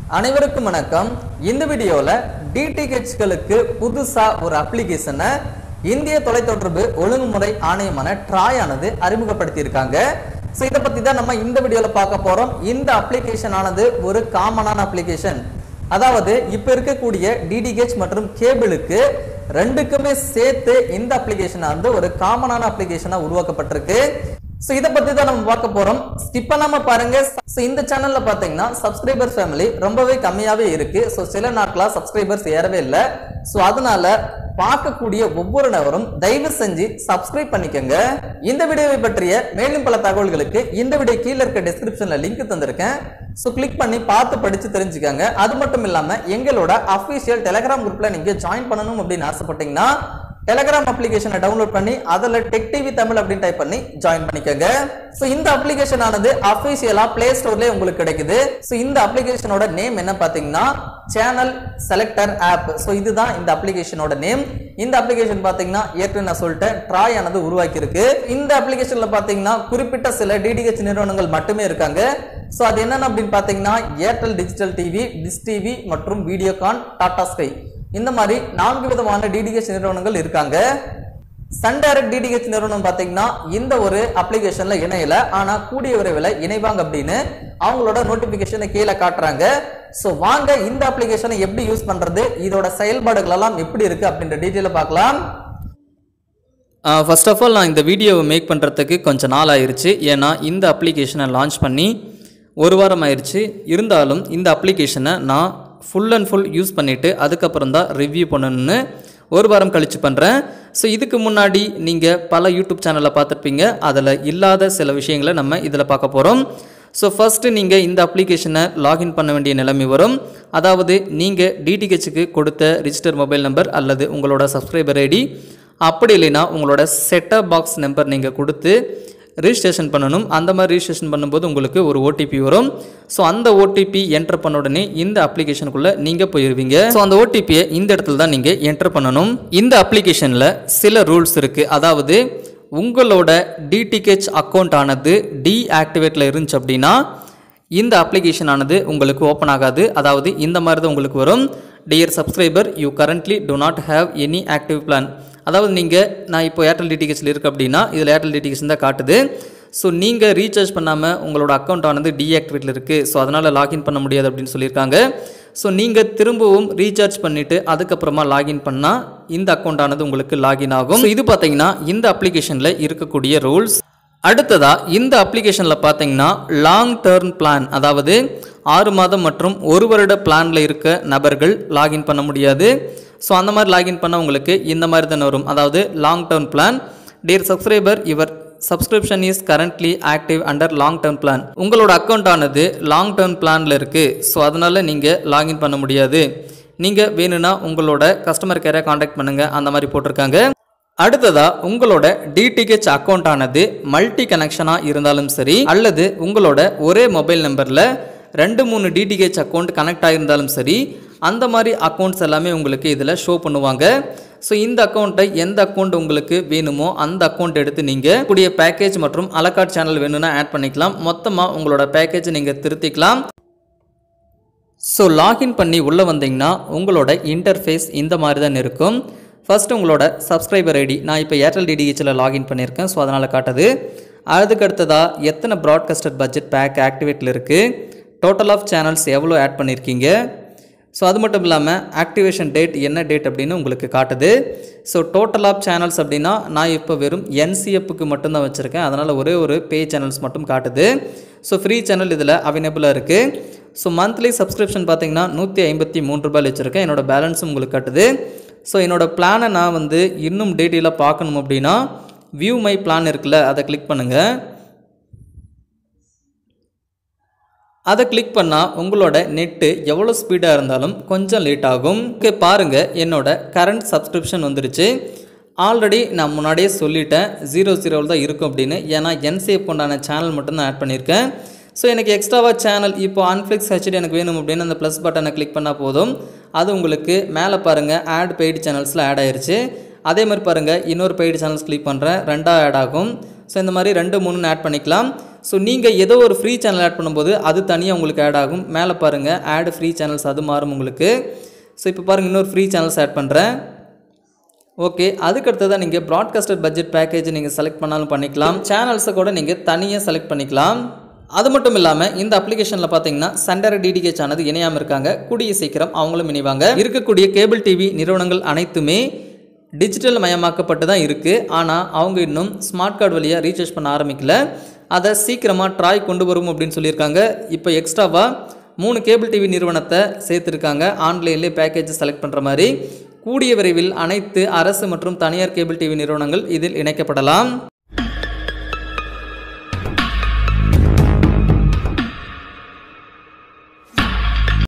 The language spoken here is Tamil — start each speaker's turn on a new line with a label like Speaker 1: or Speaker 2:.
Speaker 1: அனைவருக்கும் வணக்கம் இந்த வீடியோவில் டிடிஹெச்களுக்கு புதுசாக ஒரு அப்ளிகேஷனை இந்திய தொலைத்தொடர்பு ஒழுங்குமுறை ஆணையமான ட்ராய் ஆனது அறிமுகப்படுத்தியிருக்காங்க ஸோ இதை பற்றி தான் நம்ம இந்த வீடியோவில் பார்க்க போகிறோம் இந்த அப்ளிகேஷன் ஆனது ஒரு காமனான அப்ளிகேஷன் அதாவது இப்போ இருக்கக்கூடிய டிடிஹெச் மற்றும் கேபிளுக்கு ரெண்டுக்குமே சேர்த்து இந்த அப்ளிகேஷன் வந்து ஒரு காமனான அப்ளிகேஷனாக உருவாக்கப்பட்டிருக்கு ஸோ இதை பத்தி தான் நம்ம பார்க்க போறோம் ஸ்கிப் பண்ணாம பாருங்க ஸோ இந்த சேனல்ல பாத்தீங்கன்னா சப்ஸ்கிரைபர் ஃபேமிலி ரொம்பவே கம்மியாவே இருக்கு ஸோ சில நாட்களா சப்ஸ்கிரைபர்ஸ் ஏறவே இல்லை ஸோ அதனால பார்க்கக்கூடிய ஒவ்வொரு நபரும் தயவு செஞ்சு சப்ஸ்கிரைப் பண்ணிக்கோங்க இந்த வீடியோவை பற்றிய மேலும் பல தகவல்களுக்கு இந்த வீடியோ கீழே இருக்க டிஸ்கிரிப்ஷன்ல லிங்க் தந்திருக்கேன் ஸோ கிளிக் பண்ணி பார்த்து படிச்சு தெரிஞ்சுக்கோங்க அது மட்டும் இல்லாம எங்களோட அஃபிஷியல் டெலிகிராம் குரூப்ல நீங்க ஜாயின் பண்ணணும் அப்படின்னு ஆசைப்பட்டீங்கன்னா டெலகிராம் அப்ளிகேஷனை டவுன்லோட் பண்ணி அதில் டெக் டிவி தமிழ் அப்படின்னு டைப் பண்ணி ஜாயின் பண்ணிக்கோங்க ஸோ இந்த அப்ளிகேஷன் ஆனது அஃபிஷியலாக பிளே ஸ்டோர்லேயே உங்களுக்கு கிடைக்குது ஸோ இந்த அப்ளிகேஷனோட நேம் என்ன பார்த்தீங்கன்னா சேனல் செலக்டர் ஆப் ஸோ இதுதான் இந்த அப்ளிகேஷனோட நேம் இந்த அப்ளிகேஷன் பார்த்தீங்கன்னா ஏற்கனவே நான் சொல்லிட்டேன் ட்ராய் ஆனது உருவாக்கியிருக்கு இந்த அப்ளிகேஷனில் பார்த்தீங்கன்னா குறிப்பிட்ட சில டிடிஹெச் நிறுவனங்கள் மட்டுமே இருக்காங்க ஸோ அது என்னென்ன அப்படின்னு பார்த்தீங்கன்னா Airtel digital TV dish TV மற்றும் வீடியோகான் டாடா ஸ்கை இந்த மாதிரி நான்கு விதமான டிடிஹெச் நிறுவனங்கள் இருக்காங்க சன் டைரக்ட் டிடிஹெச் நிறுவனம் பார்த்தீங்கன்னா இந்த ஒரு அப்ளிகேஷன்ல இணையல ஆனா கூடிய விரைவில் இணைவாங்க அப்படின்னு அவங்களோட நோட்டிபிகேஷனை கீழே காட்டுறாங்க ஸோ வாங்க இந்த அப்ளிகேஷனை எப்படி யூஸ் பண்றது இதோட செயல்பாடுகள் எல்லாம் எப்படி இருக்கு அப்படின்ற டீட்டெயில பார்க்கலாம்
Speaker 2: ஃபர்ஸ்ட் ஆஃப் ஆல் நான் இந்த வீடியோவை மேக் பண்ணுறதுக்கு கொஞ்சம் நாள் ஆயிருச்சு ஏன்னா இந்த அப்ளிகேஷனை லான்ச் பண்ணி ஒரு வாரம் ஆயிருச்சு இருந்தாலும் இந்த அப்ளிகேஷனை நான் ஃபுல் அண்ட் ஃபுல் யூஸ் பண்ணிவிட்டு அதுக்கப்புறம் தான் ரிவ்யூ பண்ணணும்னு ஒரு வாரம் கழித்து பண்ணுறேன் ஸோ இதுக்கு முன்னாடி நீங்கள் பல யூடியூப் சேனலில் பார்த்துருப்பீங்க அதில் இல்லாத சில விஷயங்களை நம்ம இதில் பார்க்க போகிறோம் ஸோ ஃபஸ்ட்டு நீங்கள் இந்த அப்ளிகேஷனை லாகின் பண்ண வேண்டிய நிலைமை வரும் அதாவது நீங்கள் டிடிஹெச்சுக்கு கொடுத்த ரிஜிஸ்டர் மொபைல் நம்பர் அல்லது உங்களோட சப்ஸ்கிரைபர் ஐடி அப்படி இல்லைன்னா உங்களோட செட்டப் பாக்ஸ் நம்பர் நீங்கள் கொடுத்து ரிஜிஸ்ட்ரேஷன் பண்ணணும் அந்த மாதிரி ரிஜிஸ்ட்ரேஷன் பண்ணும்போது உங்களுக்கு ஒரு ஓடிபி வரும் ஸோ அந்த ஓடிபி என்டர் பண்ண உடனே இந்த அப்ளிகேஷனுக்குள்ளே நீங்கள் போயிடுவீங்க ஸோ அந்த ஓடிபியை இந்த இடத்துல தான் நீங்கள் என்டர் பண்ணணும் இந்த அப்ளிகேஷனில் சில ரூல்ஸ் இருக்குது அதாவது உங்களோட டிடிஹெச் அக்கௌண்ட் ஆனது டீஆக்டிவேட்டில் இருந்துச்சு அப்படின்னா இந்த அப்ளிகேஷன் ஆனது உங்களுக்கு ஓப்பன் ஆகாது அதாவது இந்த மாதிரி தான் உங்களுக்கு வரும் dear subscriber you currently do not have any active plan அதாவது நீங்கள் நான் இப்போ ஏர்டெல் டிடிஹெச்சில் இருக்கு அப்படின்னா இதில் ஏர்டெல் டிடிஹெச் தான் காட்டுது ஸோ நீங்கள் ரீசார்ஜ் பண்ணாமல் உங்களோட அக்கௌண்ட் ஆனது டீஆக்டிவேட்டில் இருக்குது ஸோ அதனால் லாகின் பண்ண முடியாது அப்படின்னு சொல்லியிருக்காங்க ஸோ நீங்கள் திரும்பவும் ரீசார்ஜ் பண்ணிவிட்டு அதுக்கப்புறமா லாகின் பண்ணால் இந்த அக்கௌண்ட் ஆனது உங்களுக்கு லாகின் ஆகும் So இது பார்த்தீங்கன்னா இந்த அப்ளிகேஷனில் இருக்கக்கூடிய ரூல்ஸ் அடுத்ததா இந்த அப்ளிகேஷனில் பார்த்தீங்கன்னா லாங் டேர்ம் பிளான் அதாவது ஆறு மாதம் மற்றும் ஒரு வருட பிளானில் இருக்க நபர்கள் லாகின் பண்ண முடியாது ஸோ அந்த மாதிரி லாகின் பண்ண உங்களுக்கு இந்த மாதிரி தானே வரும் அதாவது long term plan dear subscriber இவர் subscription is currently active under long term plan உங்களோட அக்கௌண்ட் ஆனது லாங் டேர்ம் பிளானில் இருக்குது ஸோ அதனால் நீங்கள் லாகின் பண்ண முடியாது நீங்கள் வேணும்னா உங்களோட கஸ்டமர் கேரை காண்டாக்ட் பண்ணுங்கள் அந்த மாதிரி போட்டிருக்காங்க அடுத்ததா உங்களோட டிடிஹெச் அக்கௌண்ட் ஆனது மல்டி கனெக்ஷனாக இருந்தாலும் சரி அல்லது உங்களோட ஒரே மொபைல் நம்பரில் ரெண்டு மூணு டிடிஹெச் அக்கௌண்ட் கனெக்ட் ஆகியிருந்தாலும் சரி அந்த மாதிரி அக்கௌண்ட்ஸ் எல்லாமே உங்களுக்கு இதில் ஷோ பண்ணுவாங்க ஸோ இந்த அக்கௌண்ட்டை எந்த அக்கௌண்ட் உங்களுக்கு வேணுமோ அந்த அக்கௌண்ட் எடுத்து நீங்கள் கூடிய பேக்கேஜ் மற்றும் அலக்காட் சேனல் வேணும்னா ஆட் பண்ணிக்கலாம் மொத்தமாக உங்களோட பேக்கேஜை நீங்கள் திருத்திக்கலாம் ஸோ லாகின் பண்ணி உள்ளே வந்தீங்கன்னா உங்களோட இன்டர்ஃபேஸ் இந்த மாதிரி தான் இருக்கும் ஃபர்ஸ்ட் உங்களோட சப்ஸ்கிரைபர் ஐடி நான் இப்போ ஏர்டெல் டிடிஹெச்சில் லாகின் பண்ணியிருக்கேன் ஸோ அதனால் காட்டுது அதுக்கு அடுத்ததாக எத்தனை ப்ராட்காஸ்டட் பட்ஜெட் பேக் ஆக்டிவேட்டில் இருக்குது டோட்டல் ஆஃப் சேனல்ஸ் எவ்வளோ ஆட் பண்ணியிருக்கீங்க ஸோ அது மட்டும் இல்லாமல் ஆக்டிவேஷன் டேட் என்ன டேட் அப்படின்னு உங்களுக்கு காட்டுது ஸோ டோட்டல் ஆஃப் சேனல்ஸ் அப்படின்னா நான் இப்போ வெறும் என்சிஎஃப்க்கு மட்டும்தான் வச்சுருக்கேன் அதனால் ஒரே ஒரு பே சேனல்ஸ் மட்டும் காட்டுது ஸோ ஃப்ரீ சேனல் இதில் அவைலபிளாக இருக்குது ஸோ மந்த்லி சப்ஸ்கிரிப்ஷன் பார்த்தீங்கன்னா நூற்றி ஐம்பத்தி மூணு ரூபாயில் வச்சுருக்கேன் என்னோட பேலன்ஸும் உங்களுக்கு காட்டுது ஸோ என்னோடய பிளானை நான் வந்து இன்னும் டீட்டெயிலாக பார்க்கணும் அப்படின்னா வியூ மை பிளான் இருக்குல்ல அதை கிளிக் பண்ணுங்கள் அதை கிளிக் பண்ணால் உங்களோட நெட்டு எவ்வளோ ஸ்பீடாக இருந்தாலும் கொஞ்சம் லேட் ஆகும் ஓகே பாருங்கள் என்னோட கரண்ட் சப்ஸ்கிரிப்ஷன் வந்துருச்சு ஆல்ரெடி நான் முன்னாடியே சொல்லிட்டேன் ஜீரோ ஜீரோவில் தான் இருக்கும் அப்படின்னு ஏன்னா என்சிஎஃப் உண்டான சேனல் மட்டும் தான் ஆட் பண்ணியிருக்கேன் ஸோ எனக்கு எக்ஸ்ட்ராவாக சேனல் இப்போ அன்ஃப்ளிக்ஸ் ஹெச்டி எனக்கு வேணும் அப்படின்னு அந்த ப்ளஸ் பட்டனை கிளிக் பண்ணால் போதும் அது உங்களுக்கு மேலே பாருங்கள் ஆட் பெய்டு சேனல்ஸில் ஆட் ஆயிருச்சு அதே மாதிரி பாருங்கள் இன்னொரு பெய்டு சேனல்ஸ் கிளிக் பண்ணுறேன் ரெண்டாக ஆட் ஆகும் ஸோ இந்த மாதிரி ரெண்டு மூணுன்னு ஆட் பண்ணிக்கலாம் ஸோ நீங்கள் ஏதோ ஒரு ஃப்ரீ சேனல் ஆட் பண்ணும்போது அது தனியாக உங்களுக்கு ஆட் ஆகும் மேலே பாருங்கள் ஆட் ஃப்ரீ சேனல்ஸ் அது மாறும் உங்களுக்கு ஸோ இப்போ பாருங்கள் இன்னொரு ஃப்ரீ சேனல்ஸ் ஆட் பண்ணுறேன் ஓகே அதுக்கடுத்ததான் நீங்கள் ப்ராட்காஸ்டர் பட்ஜெட் பேக்கேஜ் நீங்கள் செலக்ட் பண்ணாலும் பண்ணிக்கலாம் சேனல்ஸை கூட நீங்கள் தனியாக செலக்ட் பண்ணிக்கலாம் அது மட்டும் இல்லாமல் இந்த அப்ளிகேஷனில் பார்த்தீங்கன்னா சண்டர டிடிகேச் ஆனது இணையாமல் இருக்காங்க கூடிய சீக்கிரம் அவங்களும் இணைவாங்க இருக்கக்கூடிய கேபிள் டிவி நிறுவனங்கள் அனைத்துமே டிஜிட்டல் மயமாக்கப்பட்டு தான் இருக்குது ஆனால் அவங்க இன்னும் ஸ்மார்ட் கார்டு வழியாக ரீசார்ஜ் பண்ண ஆரம்பிக்கல அதை சீக்கிரமாக ட்ராய் கொண்டு வரும் அப்படின்னு சொல்லியிருக்காங்க இப்போ எக்ஸ்ட்ராவாக மூணு கேபிள் டிவி நிறுவனத்தை சேர்த்துருக்காங்க ஆன்லைன்லேயே பேக்கேஜ் செலக்ட் பண்ணுற மாதிரி கூடிய விரைவில் அனைத்து அரசு மற்றும் தனியார் கேபிள் டிவி நிறுவனங்கள் இதில் இணைக்கப்படலாம்